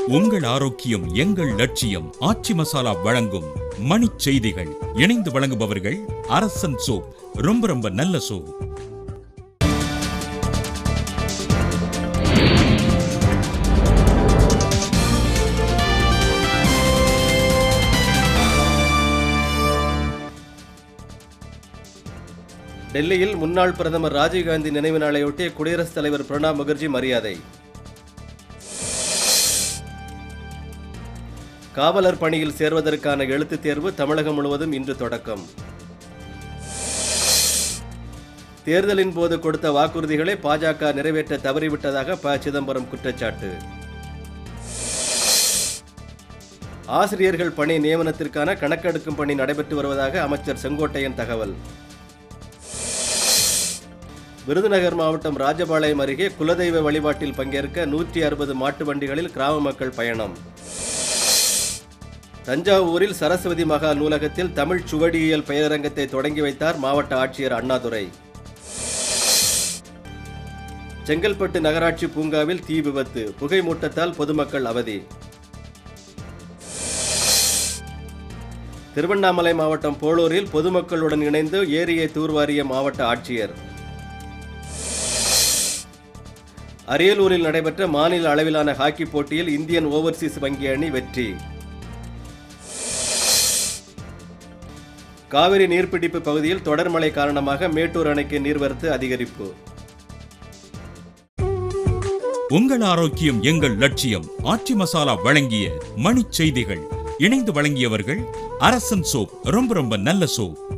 உங்கள் ஆரோக்கியம் எங்கள் லட்சியம் ஆச்சி மசாலா வழங்கும் மணிச் செய்திகள் இணைந்து வழங்குபவர்கள் அரசன் சோப் ரொம்ப ரொம்ப நல்ல சோப் டெல்லியில் முன்னாள் பிரதமர் ராஜீவ்காந்தி நினைவு நாளையொட்டி குடியரசுத் தலைவர் பிரணாப் முகர்ஜி மரியாதை காவலர் பணியில் சேர்வதற்கான எழுத்துத் தேர்வு தமிழகம் முழுவதும் இன்று தொடக்கம் தேர்தலின் போது கொடுத்த வாக்குறுதிகளை பாஜக நிறைவேற்ற தவறிவிட்டதாக ப சிதம்பரம் குற்றச்சாட்டு ஆசிரியர்கள் பணி நியமனத்திற்கான கணக்கெடுக்கும் பணி நடைபெற்று வருவதாக அமைச்சர் செங்கோட்டையன் தகவல் விருதுநகர் மாவட்டம் ராஜபாளையம் அருகே குலதெய்வ வழிபாட்டில் பங்கேற்க நூற்றி அறுபது மாட்டு வண்டிகளில் கிராம மக்கள் பயணம் தஞ்சாவூரில் சரஸ்வதி மகா நூலகத்தில் தமிழ் சுவடியியல் பெயரங்கத்தை தொடங்கி வைத்தார் மாவட்ட ஆட்சியர் அண்ணாதுரை செங்கல்பட்டு நகராட்சி பூங்காவில் தீ விபத்து புகை மூட்டத்தால் பொதுமக்கள் அவதி திருவண்ணாமலை மாவட்டம் போளூரில் பொதுமக்களுடன் இணைந்து ஏரியை தூர்வாரிய மாவட்ட ஆட்சியர் அரியலூரில் நடைபெற்ற மாநில அளவிலான ஹாக்கி போட்டியில் இந்தியன் ஓவர்சீஸ் வங்கி அணி வெற்றி காவிரி நீர்பிடிப்பு பகுதியில் தொடர் மழை காரணமாக மேட்டூர் அணைக்கு நீர்வரத்து அதிகரிப்பு உங்கள் ஆரோக்கியம் எங்கள் லட்சியம் ஆச்சி மசாலா வழங்கிய மணிச் செய்திகள் இணைந்து வழங்கியவர்கள் அரசன் சோப் ரொம்ப ரொம்ப நல்ல சோப்